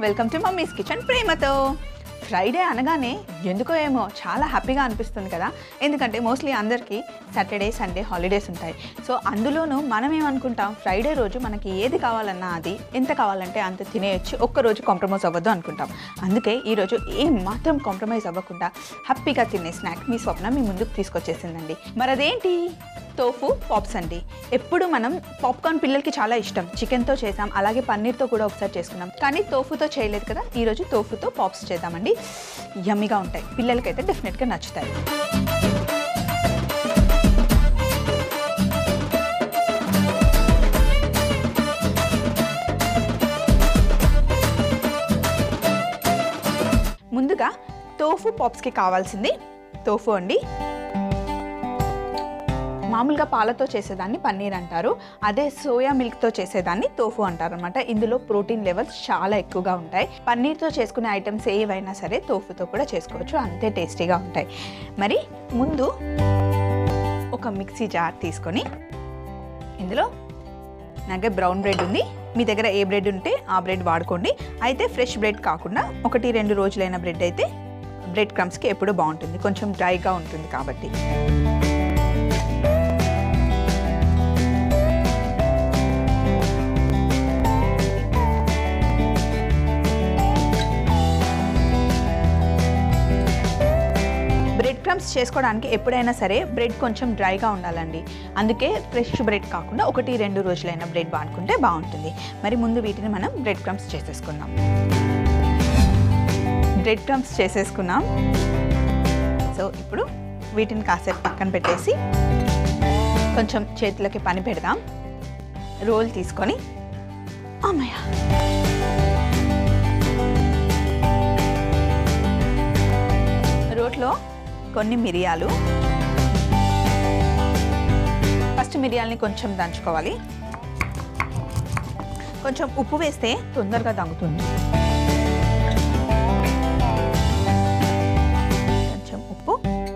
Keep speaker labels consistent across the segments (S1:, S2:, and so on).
S1: welcome to mummy's kitchen ప్రేమతో Friday అనగానే ఎందుకో ఏమో చాలా హ్యాపీగా అనిపిస్తుంది కదా ఎందుకంటే మోస్ట్లీ అందరికీ సాటర్డే సండే హాలిడేస్ ఉంటాయి సో అందులోనూ మనం ఏమనుకుంటాం ఫ్రైడే రోజు మనకి ఏది కావాలన్నా అది ఎంత కావాలంటే అంత తినేయచ్చు ఒక్క రోజు కాంప్రమైజ్ అవ్వద్దు అనుకుంటాం అందుకే ఈరోజు ఏం మాత్రం కాంప్రమైజ్ అవ్వకుండా హ్యాపీగా తినే స్నాక్ మీ స్వప్న మీ ముందుకు తీసుకొచ్చేసిందండి మరి అదేంటి తోఫు పాప్స్ అండి ఎప్పుడు మనం పాప్కార్న్ పిల్లలకి చాలా ఇష్టం చికెన్తో చేసాం అలాగే పన్నీర్తో కూడా ఒకసారి చేసుకున్నాం కానీ తోఫుతో చేయలేదు కదా ఈరోజు తోఫుతో పాప్స్ చేద్దామండి యమ్మిగా ఉంటాయి పిల్లలకైతే డెఫినెట్గా నచ్చుతాయి ముందుగా తోఫు పాప్స్కి కావాల్సింది తోఫు అండి మామూలుగా పాలతో చేసేదాన్ని పన్నీర్ అంటారు అదే సోయా మిల్క్తో చేసేదాన్ని తోఫు అంటారు అనమాట ఇందులో ప్రోటీన్ లెవెల్స్ చాలా ఎక్కువగా ఉంటాయి పన్నీర్తో చేసుకునే ఐటమ్స్ ఏవైనా సరే తోఫుతో కూడా చేసుకోవచ్చు అంతే టేస్టీగా ఉంటాయి మరి ముందు ఒక మిక్సీ జార్ తీసుకొని ఇందులో నాకే బ్రౌన్ బ్రెడ్ ఉంది మీ దగ్గర ఏ బ్రెడ్ ఉంటే ఆ బ్రెడ్ వాడుకోండి అయితే ఫ్రెష్ బ్రెడ్ కాకుండా ఒకటి రెండు రోజులైన బ్రెడ్ అయితే బ్రెడ్ క్రమ్స్కి ఎప్పుడు బాగుంటుంది కొంచెం డ్రైగా ఉంటుంది కాబట్టి బ్రెడ్ క్రమ్స్ చేసుకోవడానికి ఎప్పుడైనా సరే బ్రెడ్ కొంచెం డ్రైగా ఉండాలండి అందుకే ఫ్రెష్ బ్రెడ్ కాకుండా ఒకటి రెండు రోజులైన బ్రెడ్ వాడుకుంటే బాగుంటుంది మరి ముందు వీటిని మనం బ్రెడ్ క్రమ్స్ చేసేసుకుందాం బ్రెడ్ క్రమ్స్ చేసేసుకున్నాం సో ఇప్పుడు వీటిని కాసేపు పక్కన పెట్టేసి కొంచెం చేతులకి పని పెడదాం రోల్ తీసుకొని అమ్మయ్య రోట్లో కొన్ని మిరియాలు ఫస్ట్ మిరియాలని కొంచెం దంచుకోవాలి కొంచెం ఉప్పు వేస్తే తొందరగా దంగుతుంది కొంచెం ఉప్పు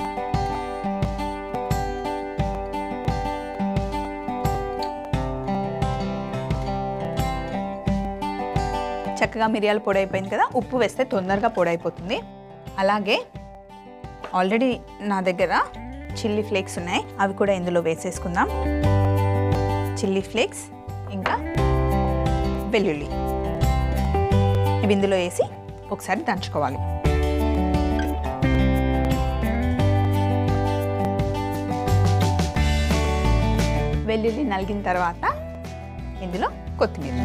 S1: చక్కగా మిరియాలు పొడి అయిపోయింది కదా ఉప్పు వేస్తే తొందరగా పొడి అయిపోతుంది అలాగే ఆల్రెడీ నా దగ్గర చిల్లీ ఫ్లేక్స్ ఉన్నాయి అవి కూడా ఇందులో వేసేసుకుందాం చిల్లీ ఫ్లేక్స్ ఇంకా వెల్లుల్లి ఇవి ఇందులో వేసి ఒకసారి దంచుకోవాలి వెల్లుల్లి నలిగిన తర్వాత ఇందులో కొత్తిమీర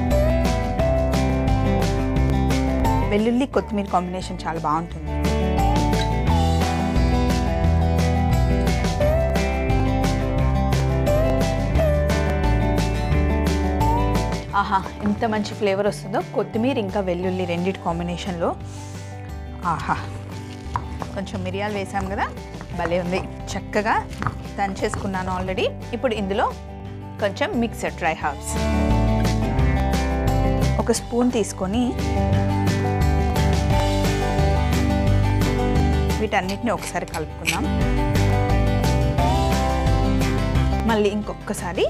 S1: వెల్లుల్లి కొత్తిమీర కాంబినేషన్ చాలా బాగుంటుంది ఆహా ఎంత మంచి ఫ్లేవర్ వస్తుందో కొత్తిమీర ఇంకా వెల్లుల్లి రెండిటి కాంబినేషన్లో ఆహా కొంచెం మిరియాలు వేసాం కదా భలే ఉంది చక్కగా దంచేసుకున్నాను ఆల్రెడీ ఇప్పుడు ఇందులో కొంచెం మిక్సర్ డ్రై హర్బ్స్ ఒక స్పూన్ తీసుకొని వీటన్నిటిని ఒకసారి కలుపుకుందాం మళ్ళీ ఇంకొకసారి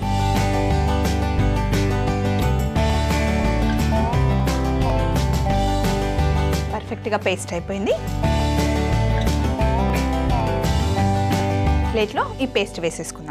S1: పర్ఫెక్ట్గా పేస్ట్ అయిపోయింది ప్లేట్లో ఈ పేస్ట్ వేసేసుకుందాం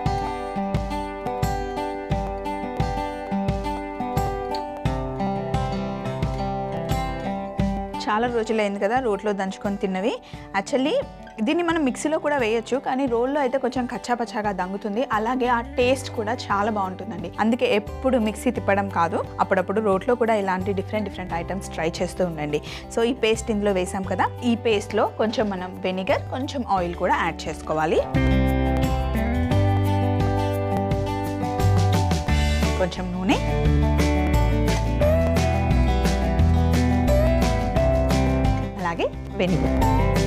S1: చాలా రోజులైంది కదా రోట్లో దంచుకొని తిన్నవి యాక్చువల్లీ దీన్ని మనం మిక్సీలో కూడా వేయొచ్చు కానీ రోల్లో అయితే కొంచెం కచ్చాపచ్చాగా దంగుతుంది అలాగే ఆ టేస్ట్ కూడా చాలా బాగుంటుందండి అందుకే ఎప్పుడు మిక్సీ తిప్పడం కాదు అప్పుడప్పుడు రోట్లో కూడా ఇలాంటి డిఫరెంట్ డిఫరెంట్ ఐటమ్స్ ట్రై చేస్తూ ఉండండి సో ఈ పేస్ట్ ఇందులో వేసాం కదా ఈ పేస్ట్లో కొంచెం మనం వెనిగర్ కొంచెం ఆయిల్ కూడా యాడ్ చేసుకోవాలి కొంచెం నూనె అలాగే వెనిగర్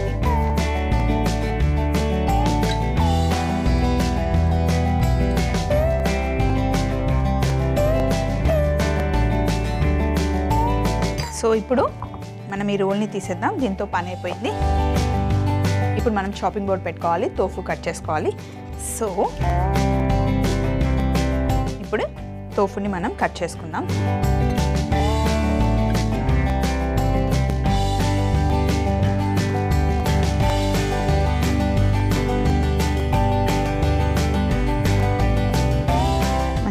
S1: సో ఇప్పుడు మనం ఈ రోల్ని తీసేద్దాం దీంతో పని అయిపోయింది ఇప్పుడు మనం చాపింగ్ బోర్డ్ పెట్టుకోవాలి తోఫు కట్ చేసుకోవాలి సో ఇప్పుడు తోఫుని మనం కట్ చేసుకుందాం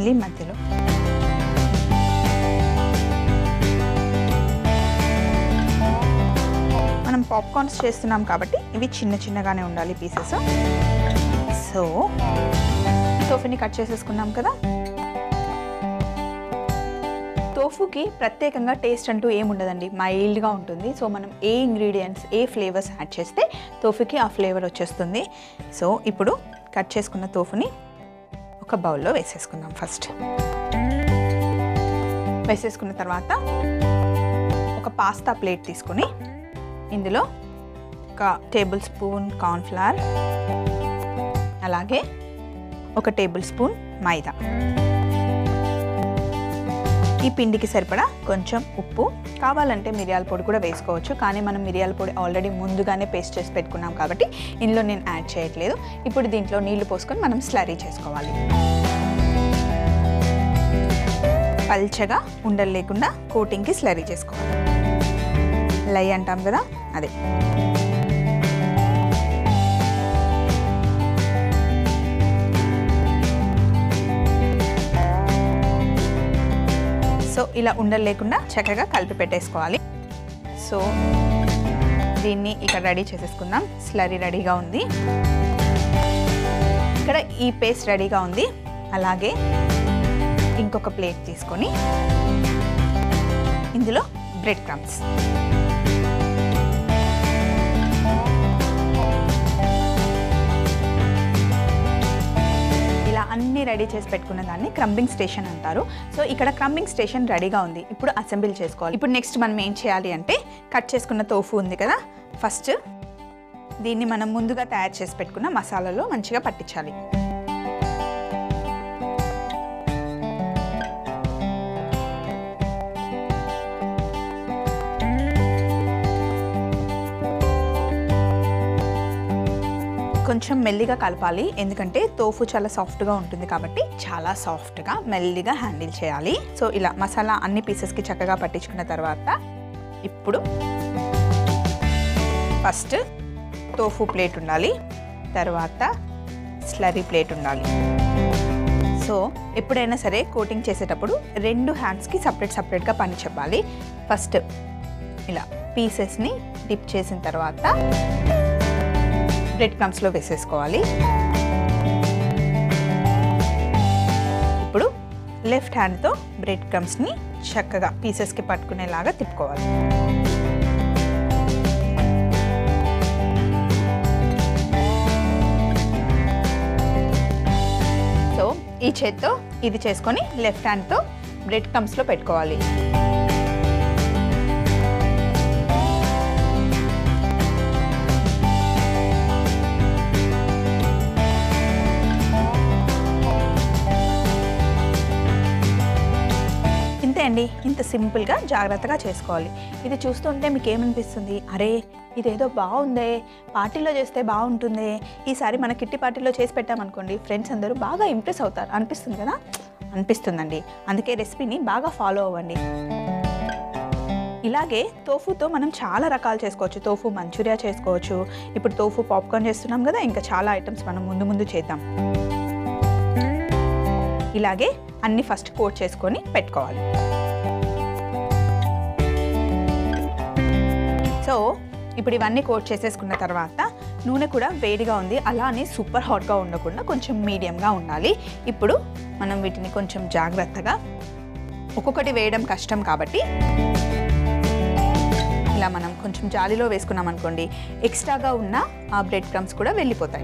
S1: మళ్ళీ మధ్యలో మనం పాప్కార్న్స్ చేస్తున్నాం కాబట్టి ఇవి చిన్న చిన్నగానే ఉండాలి పీసెస్ సో టోఫీని కట్ చేసేసుకున్నాం కదా టోఫుకి ప్రత్యేకంగా టేస్ట్ అంటూ ఏముండదండి మైల్డ్గా ఉంటుంది సో మనం ఏ ఇంగ్రీడియంట్స్ ఏ ఫ్లేవర్స్ యాడ్ చేస్తే తోఫుకి ఆ ఫ్లేవర్ వచ్చేస్తుంది సో ఇప్పుడు కట్ చేసుకున్న తోఫుని ఒక బౌల్లో వేసేసుకుందాం ఫస్ట్ వేసేసుకున్న తర్వాత ఒక పాస్తా ప్లేట్ తీసుకుని ఇందులో ఒక టేబుల్ స్పూన్ కార్న్ఫ్లవర్ అలాగే ఒక టేబుల్ స్పూన్ మైదా ఈ పిండికి సరిపడా కొంచెం ఉప్పు కావాలంటే మిరియాల పొడి కూడా వేసుకోవచ్చు కానీ మనం మిరియాల పొడి ఆల్రెడీ ముందుగానే పేస్ట్ చేసి పెట్టుకున్నాం కాబట్టి ఇందులో నేను యాడ్ చేయట్లేదు ఇప్పుడు దీంట్లో నీళ్లు పోసుకొని మనం స్లరీ చేసుకోవాలి పల్చగా ఉండలు లేకుండా కోటింగ్కి స్లరీ చేసుకోవాలి లై అంటాం కదా అదే సో ఇలా ఉండలు లేకుండా చక్కగా కలిపి పెట్టేసుకోవాలి సో దీన్ని ఇక్కడ రెడీ చేసేసుకుందాం స్లరీ రెడీగా ఉంది ఇక్కడ ఈ పేస్ట్ రెడీగా ఉంది అలాగే ఇంకొక ప్లేట్ తీసుకొని ఇందులో బ్రెడ్ క్రమ్స్ ఇలా అన్ని రెడీ చేసి పెట్టుకున్న దాన్ని క్రంబింగ్ స్టేషన్ అంటారు సో ఇక్కడ క్రంబింగ్ స్టేషన్ రెడీగా ఉంది ఇప్పుడు అసెంబ్లీ చేసుకోవాలి ఇప్పుడు నెక్స్ట్ మనం ఏం చేయాలి అంటే కట్ చేసుకున్న తోఫు ఉంది కదా ఫస్ట్ దీన్ని మనం ముందుగా తయారు చేసి పెట్టుకున్న మసాలాలో మంచిగా పట్టించాలి కొంచెం మెల్లిగా కలపాలి ఎందుకంటే తోఫు చాలా సాఫ్ట్గా ఉంటుంది కాబట్టి చాలా సాఫ్ట్గా మెల్లిగా హ్యాండిల్ చేయాలి సో ఇలా మసాలా అన్ని పీసెస్కి చక్కగా పట్టించుకున్న తర్వాత ఇప్పుడు ఫస్ట్ తోఫు ప్లేట్ ఉండాలి తర్వాత స్లరీ ప్లేట్ ఉండాలి సో ఎప్పుడైనా సరే కోటింగ్ చేసేటప్పుడు రెండు హ్యాండ్స్కి సపరేట్ సపరేట్గా పని చెప్పాలి ఫస్ట్ ఇలా పీసెస్ని డిప్ చేసిన తర్వాత బ్రెడ్ క్రమ్స్లో వేసేసుకోవాలి ఇప్పుడు లెఫ్ట్ హ్యాండ్తో బ్రెడ్ క్రమ్స్ని చక్కగా పీసెస్కి పట్టుకునేలాగా తిప్పుకోవాలి సో ఈ చేత్తో ఇది చేసుకొని లెఫ్ట్ హ్యాండ్తో బ్రెడ్ క్రమ్స్లో పెట్టుకోవాలి ఇంతే అండి ఇంత సింపుల్గా జాగ్రత్తగా చేసుకోవాలి ఇది చూస్తుంటే మీకు ఏమనిపిస్తుంది అరే ఇదేదో బాగుందే పార్టీలో చేస్తే బాగుంటుందే ఈసారి మన కిట్టి పార్టీలో చేసి పెట్టామనుకోండి ఫ్రెండ్స్ అందరూ బాగా ఇంప్రెస్ అవుతారు అనిపిస్తుంది కదా అనిపిస్తుందండి అందుకే రెసిపీని బాగా ఫాలో అవ్వండి ఇలాగే తోఫుతో మనం చాలా రకాలు చేసుకోవచ్చు తోఫు మంచూరియా చేసుకోవచ్చు ఇప్పుడు తోఫు పాప్కార్న్ చేస్తున్నాం కదా ఇంకా చాలా ఐటమ్స్ మనం ముందు ముందు చేద్దాం ఇలాగే అన్ని ఫస్ట్ కోట్ చేసుకొని పెట్టుకోవాలి సో ఇప్పుడు ఇవన్నీ కోట్ చేసేసుకున్న తర్వాత నూనె కూడా వేడిగా ఉంది అలా అని సూపర్ హాట్గా ఉండకుండా కొంచెం మీడియంగా ఉండాలి ఇప్పుడు మనం వీటిని కొంచెం జాగ్రత్తగా ఒక్కొక్కటి వేయడం కష్టం కాబట్టి ఇలా మనం కొంచెం జాలిలో వేసుకున్నాం అనుకోండి ఎక్స్ట్రాగా ఉన్న ఆ బ్రెడ్ క్రమ్స్ కూడా వెళ్ళిపోతాయి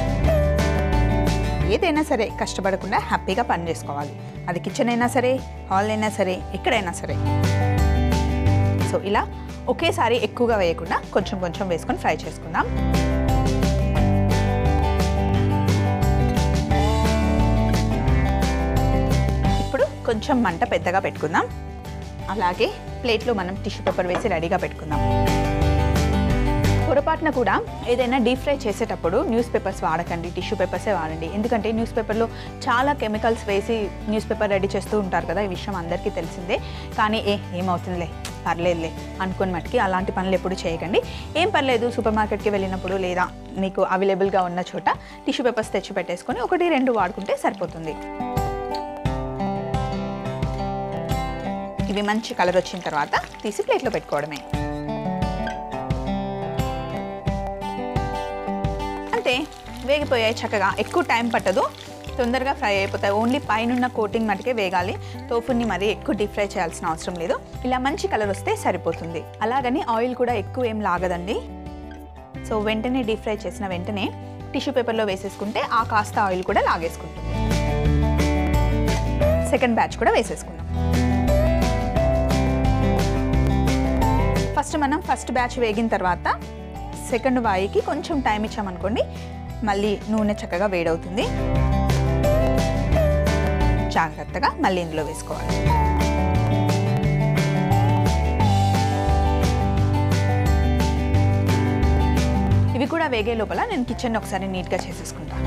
S1: ఏదైనా సరే కష్టపడకుండా హ్యాపీగా పని చేసుకోవాలి అది కిచెన్ అయినా సరే హాల్ అయినా సరే ఎక్కడైనా సరే సో ఇలా ఒకేసారి ఎక్కువగా వేయకుండా కొంచెం కొంచెం వేసుకొని ఫ్రై చేసుకుందాం ఇప్పుడు కొంచెం మంట పెద్దగా పెట్టుకుందాం అలాగే ప్లేట్లో మనం టిష్యూ పేపర్ వేసి రెడీగా పెట్టుకుందాం పొరపాటున కూడా ఏదైనా డీప్ ఫ్రై చేసేటప్పుడు న్యూస్ పేపర్స్ వాడకండి టిష్యూ పేపర్సే వాడండి ఎందుకంటే న్యూస్ పేపర్లో చాలా కెమికల్స్ వేసి న్యూస్ పేపర్ రెడీ చేస్తూ ఉంటారు కదా ఈ విషయం అందరికీ తెలిసిందే కానీ ఏ ఏమవుతుందిలే పర్లేదులే అనుకుని మట్టుకి అలాంటి పనులు ఎప్పుడు చేయకండి ఏం పర్లేదు సూపర్ మార్కెట్కి వెళ్ళినప్పుడు లేదా మీకు అవైలబుల్గా ఉన్న చోట టిష్యూ పేపర్స్ తెచ్చి పెట్టేసుకొని ఒకటి రెండు వాడుకుంటే సరిపోతుంది ఇవి మంచి కలర్ వచ్చిన తర్వాత తీసి ప్లేట్లో పెట్టుకోవడమే అంతే వేగిపోయాయి చక్కగా ఎక్కువ టైం పట్టదు తొందరగా ఫ్రై అయిపోతాయి ఓన్లీ పైన కోటింగ్ మటుకే వేగాలి తోఫుని మరీ ఎక్కువ డీప్ ఫ్రై చేయాల్సిన అవసరం లేదు ఇలా మంచి కలర్ వస్తే సరిపోతుంది అలాగని ఆయిల్ కూడా ఎక్కువ ఏం లాగదండి సో వెంటనే డీప్ ఫ్రై చేసిన వెంటనే టిష్యూ పేపర్లో వేసేసుకుంటే ఆ కాస్త ఆయిల్ కూడా లాగేసుకుంటుంది సెకండ్ బ్యాచ్ కూడా వేసేసుకుందాం ఫస్ట్ మనం ఫస్ట్ బ్యాచ్ వేగిన తర్వాత సెకండ్ వాయికి కొంచెం టైం ఇచ్చామనుకోండి మళ్ళీ నూనె చక్కగా వేడవుతుంది జాగ్రత్తగా మళ్ళీ ఇందులో వేసుకోవాలి ఇవి కూడా వేగే లోపల నేను కిచెన్ ఒకసారి నీట్గా చేసేసుకుంటాను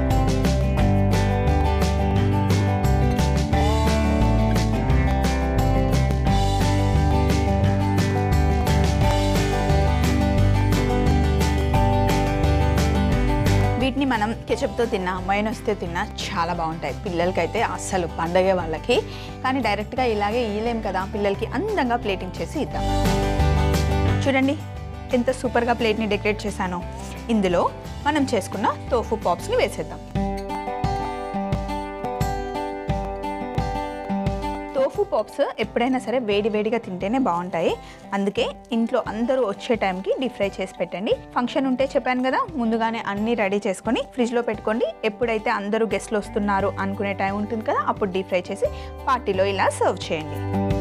S1: వీటిని మనం కెచప్తో తిన్నా మైనస్తో తిన్నా చాలా బాగుంటాయి పిల్లలకైతే అస్సలు పండగ వాళ్ళకి కానీ డైరెక్ట్గా ఇలాగే ఇయ్యలేం కదా పిల్లలకి అందంగా ప్లేటింగ్ చేసి ఇద్దాం చూడండి ఎంత సూపర్గా ప్లేట్ని డెకరేట్ చేశానో ఇందులో మనం చేసుకున్న తోఫు పాప్స్ని వేసేద్దాం టోఫు పాప్స్ ఎప్పుడైనా సరే వేడి వేడిగా తింటేనే బాగుంటాయి అందుకే ఇంట్లో అందరూ వచ్చే టైంకి డీప్ ఫ్రై చేసి పెట్టండి ఫంక్షన్ ఉంటే చెప్పాను కదా ముందుగానే అన్నీ రెడీ చేసుకొని ఫ్రిడ్జ్లో పెట్టుకోండి ఎప్పుడైతే అందరూ గెస్ట్లు వస్తున్నారు అనుకునే టైం ఉంటుంది కదా అప్పుడు డీప్ ఫ్రై చేసి పార్టీలో ఇలా సర్వ్ చేయండి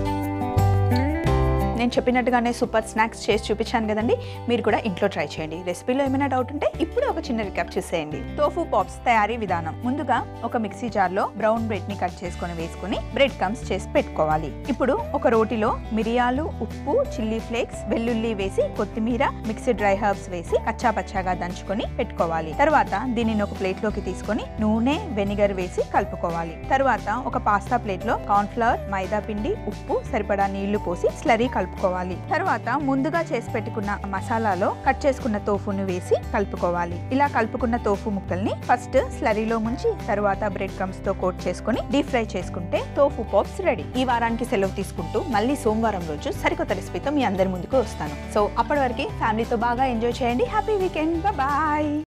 S1: నేను చెప్పినట్టుగానే సూపర్ స్నాక్స్ చేసి చూపించాను కదండి మీరు కూడా ఇంట్లో ట్రై చేయండి రెసిపీలో ఏమైనా డౌట్ ఉంటే ఇప్పుడు ఒక చిన్న రికాప్ చూసేయండి టోఫు పాప్స్ తయారీ విధానం ముందుగా ఒక మిక్సీ జార్లో బ్రౌన్ బ్రెడ్ ని కట్ చేసుకొని వేసుకొని బ్రెడ్ కమ్స్ చేసి పెట్టుకోవాలి ఇప్పుడు ఒక రోటిలో మిరియాలు ఉప్పు చిల్లీ ఫ్లేక్స్ వెల్లుల్లి వేసి కొత్తిమీర మిక్స్డ్ డ్రై హర్బ్స్ వేసి కచ్చా పచ్చాగా దంచుకొని పెట్టుకోవాలి తర్వాత దీనిని ఒక ప్లేట్ లోకి తీసుకొని నూనె వెనిగర్ వేసి కలుపుకోవాలి తర్వాత ఒక పాస్తా ప్లేట్ లో కార్న్ ఫ్లవర్ మైదా పిండి ఉప్పు సరిపడా నీళ్లు పోసి స్లరీ కలుపుకోవాలి తర్వాత ముందుగా చేసి పెట్టుకున్న మసాలాలో కట్ చేసుకున్న తోఫును వేసి కలుపుకోవాలి ఇలా కలుపుకున్న తోఫు ముక్కల్ని ఫస్ట్ స్లరీలో ముంచి తర్వాత బ్రెడ్ క్రమ్స్ తో కోట్ చేసుకొని డీప్ ఫ్రై చేసుకుంటే తోఫు పాప్స్ రెడీ ఈ వారానికి సెలవు తీసుకుంటూ మళ్ళీ సోమవారం రోజు సరికొత్త రెసిపీతో మీ అందరి ముందుకు వస్తాను సో అప్పటి వరకు ఫ్యామిలీతో బాగా ఎంజాయ్ చేయండి హ్యాపీ వీకెండ్ బాయ్